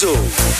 Mojo.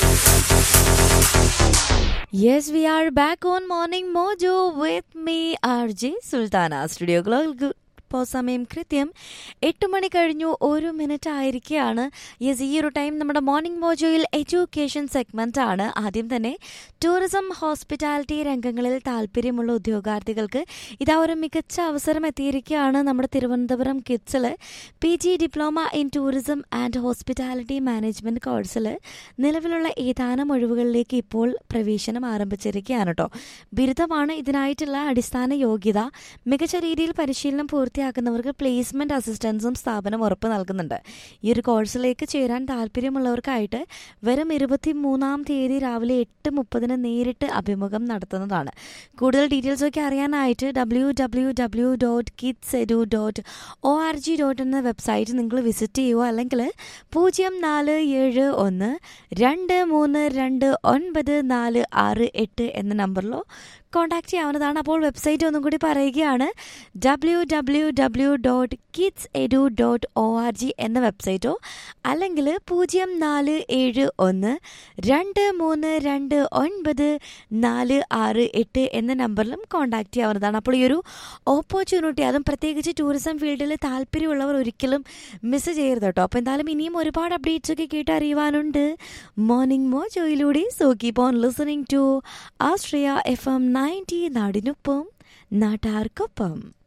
Yes, we are back on Morning Mojo with me, RJ Sultana. Studio Global ഇപ്പോൾ സമയം കൃത്യം എട്ട് മണി കഴിഞ്ഞു ഒരു മിനിറ്റ് ആയിരിക്കുകയാണ് യെസ് ഈ ഒരു ടൈം നമ്മുടെ മോർണിംഗ് മോജോയിൽ എഡ്യൂക്കേഷൻ സെഗ്മെന്റ് ആണ് ആദ്യം തന്നെ ടൂറിസം ഹോസ്പിറ്റാലിറ്റി രംഗങ്ങളിൽ താല്പര്യമുള്ള ഉദ്യോഗാർത്ഥികൾക്ക് ഇതാ ഒരു മികച്ച അവസരം എത്തിയിരിക്കുകയാണ് നമ്മുടെ തിരുവനന്തപുരം കിഡ്സിൽ P G diploma in tourism and hospitality management കോഴ്സിൽ നിലവിലുള്ള ഏതാനും ഒഴിവുകളിലേക്ക് ഇപ്പോൾ പ്രവേശനം ആരംഭിച്ചിരിക്കുകയാണ് കേട്ടോ ബിരുദമാണ് ഇതിനായിട്ടുള്ള അടിസ്ഥാന യോഗ്യത മികച്ച രീതിയിൽ പരിശീലനം പൂർത്തിയാക്കുന്നവർക്ക് പ്ലേസ്മെന്റ് അസിസ്റ്റൻസും സ്ഥാപനം ഉറപ്പ് നൽകുന്നുണ്ട് ഈ ഒരു കോഴ്സിലേക്ക് ചേരാൻ താല്പര്യമുള്ളവർക്കായിട്ട് വരും ഇരുപത്തി മൂന്നാം തീയതി രാവിലെ എട്ട് മുപ്പതിന് നേരിട്ട് അഭിമുഖം നടത്തുന്നതാണ് കൂടുതൽ ഡീറ്റെയിൽസ് ഒക്കെ അറിയാനായിട്ട് W W W dot KIDS edu dot O R G dot എന്ന വെബ്സൈറ്റ് നിങ്ങൾ വിസിറ്റ് ചെയ്യുക അല്ലെങ്കിൽ പൂജ്യം നാല് ഏഴ് ഒന്ന് രണ്ട് മൂന്ന് രണ്ട് ഒൻപത് നാല് ആറ് എട്ട് എന്ന നമ്പറിലോ കോൺടാക്ട് ചെയ്യാവുന്നതാണ് അപ്പോൾ വെബ്സൈറ്റ് ഒന്നും കൂടി പറയുകയാണ് W W W dot KIDS edu dot O R G എന്ന വെബ്സൈറ്റോ അല്ലെങ്കിൽ പൂജ്യം നാല് ഏഴ് ഒന്ന് രണ്ട് മൂന്ന് രണ്ട് ഒൻപത് നാല് ആറ് എട്ട് എന്ന നമ്പറിലും കോൺടാക്ട് ചെയ്യാവുന്നതാണ് അപ്പോൾ ഈ ഒരു ഓപ്പർച്യൂണിറ്റി അതും പ്രത്യേകിച്ച് ടൂറിസം ഫീൽഡിൽ താല്പര്യമുള്ളവർ ഒരിക്കലും മിസ് ചെയ്യരുത് കേട്ടോ അപ്പോൾ എന്തായാലും ഇനിയും ഒരുപാട് അപ്ഡേറ്റ്സ് ഒക്കെ കേട്ടറിയുവാനുണ്ട് മോർണിംഗ് മോ ജോയിലൂടെ so keep on listening to Astria F M ninety നാടിനൊപ്പം നാട്ടാർക്കൊപ്പം